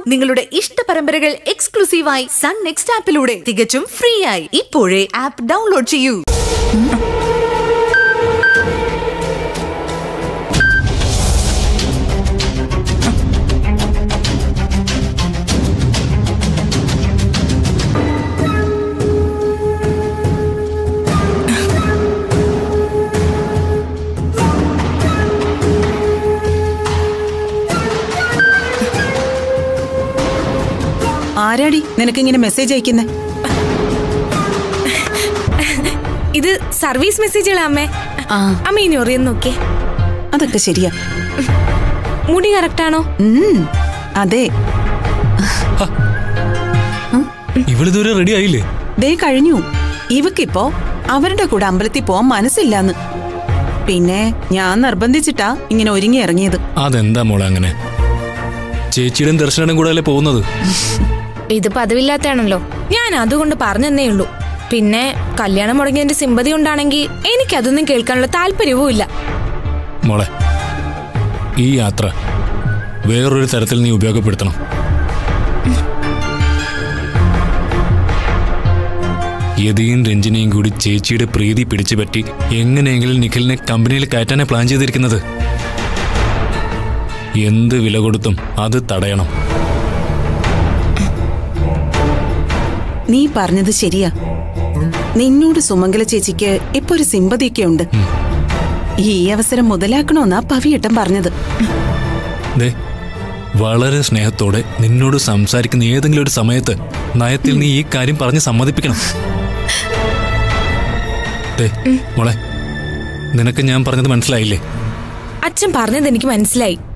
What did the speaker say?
നിങ്ങളുടെ ഇഷ്ട പരമ്പരകൾ എക്സ്ക്ലൂസീവായി സൺ നെക്സ്റ്റ് ആപ്പിലൂടെ തികച്ചും ഫ്രീ ആയി ഇപ്പോഴേ ആപ്പ് ഡൗൺലോഡ് ചെയ്യൂ ആരാടി നിനക്കിങ്ങനെ മെസ്സേജ് അയക്കുന്നേ ഇത് സർവീസ് മെസ്സേജുകളാ അമ്മേ ആ അമ്മ ഇനി ഒറിയെന്ന് നോക്കിയേ അതൊക്കെ ശരിയാ മുടി കറക്റ്റാണോ ഉം, അതെ ഇവളിതുവരെ റെഡി ആയില്ലേ ദേ കഴിഞ്ഞു ഇവക്കിപ്പോ അവരുടെ കൂടെ അമ്പലത്തിൽ പോവാൻ മനസ്സില്ലാന്ന് പിന്നെ ഞാൻ നിർബന്ധിച്ചിട്ടാ ഇങ്ങനെ ഒരുങ്ങി ഇറങ്ങിയത് അതെന്താ മോളെ അങ്ങനെ ചേച്ചിയുടെയും ദർശനയുടെയും കൂടെ അല്ലേ പോകുന്നത് ഇത് പതിവില്ലാത്തതാണല്ലോ ഞാൻ അതുകൊണ്ട് പറഞ്ഞെന്നേ ഉള്ളൂ പിന്നെ കല്യാണം മുടങ്ങിയതിന്റെ സിമ്പതി ഉണ്ടാണെങ്കിൽ എനിക്കതൊന്നും കേൾക്കാനുള്ള താല്പര്യവും ഇല്ല മോളെ ഈ യാത്ര വേറൊരു തരത്തിൽ നീ ഉപയോഗപ്പെടുത്തണം യതിയും രഞ്ജനയും കൂടി ചേച്ചിയുടെ പ്രീതി പിടിച്ചുപറ്റി എങ്ങനെയെങ്കിലും നിഖിലിനെ കമ്പനിയിൽ കയറ്റാനേ പ്ലാൻ ചെയ്തിരിക്കുന്നത് എന്ത് വില കൊടുത്തും അത് തടയണം നീ പറഞ്ഞത് ശരിയാ നിന്നോട് സുമംഗല ചേച്ചിക്ക് ഇപ്പൊ ഒരു സിമ്പതിയൊക്കെ ഉണ്ട് ഈ അവസരം മുതലാക്കണോന്നാ പവിയേട്ടൻ പറഞ്ഞത് ദേ വളരെ സ്നേഹത്തോടെ നിന്നോട് സംസാരിക്കുന്ന ഏതെങ്കിലും ഒരു സമയത്ത് നയത്തിൽ നീ ഈ കാര്യം പറഞ്ഞ് സമ്മതിപ്പിക്കണം ദേ മോളെ നിനക്ക് ഞാൻ പറഞ്ഞത് മനസ്സിലായില്ലേ അച്ഛൻ പറഞ്ഞത് എനിക്ക് മനസ്സിലായി